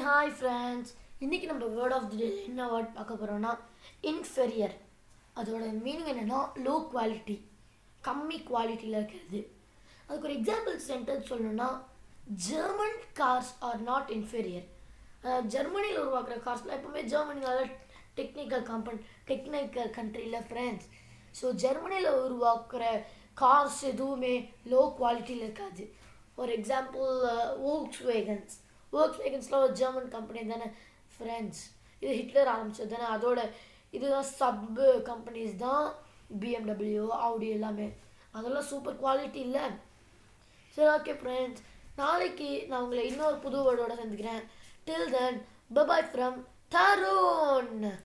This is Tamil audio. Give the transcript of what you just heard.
ஹாய் ஃப்ரெண்ட்ஸ் இன்றைக்கி நம்ம வேர்ட் ஆஃப் தி டே என்ன வேர்ட் பார்க்க போகிறோம்னா இன்ஃபெரியர் அதோட மீனிங் என்னென்னா லோ குவாலிட்டி கம்மி குவாலிட்டியில் இருக்கிறது அதுக்கு ஒரு எக்ஸாம்பிள் சென்டென்ஸ் சொல்லணும்னா German cars are not inferior ஜெர்மனியில் உருவாக்குற கார்ஸ்லாம் எப்பவுமே ஜெர்மனியில் டெக்னிக்கல் கம்பெனி டெக்னிக்கல் கண்ட்ரியில் ஃப்ரெண்ட்ஸ் ஸோ ஜெர்மனியில் உருவாக்குற கார்ஸ் எதுவுமே லோ குவாலிட்டியில் இருக்காது ஃபார் எக்ஸாம்பிள் ஓக்ஸ் வேகன்ஸ் ஓக்ஸ் வேகன்ஸ்லாம் ஒரு ஜெர்மன் கம்பெனி தானே ஃப்ரெண்ட்ஸ் இது ஹிட்லர் ஆரம்பிச்சது தானே அதோட இதுதான் சப் கம்பெனிஸ் தான் பிஎம்டபிள்யூ ஆடி எல்லாமே அதெல்லாம் சூப்பர் குவாலிட்டி இல்லை சரி ஓகே ஃப்ரெண்ட்ஸ் நாளைக்கு நான் உங்களை இன்னொரு புது வேர்டோட சந்திக்கிறேன் till then bye bye from Tarun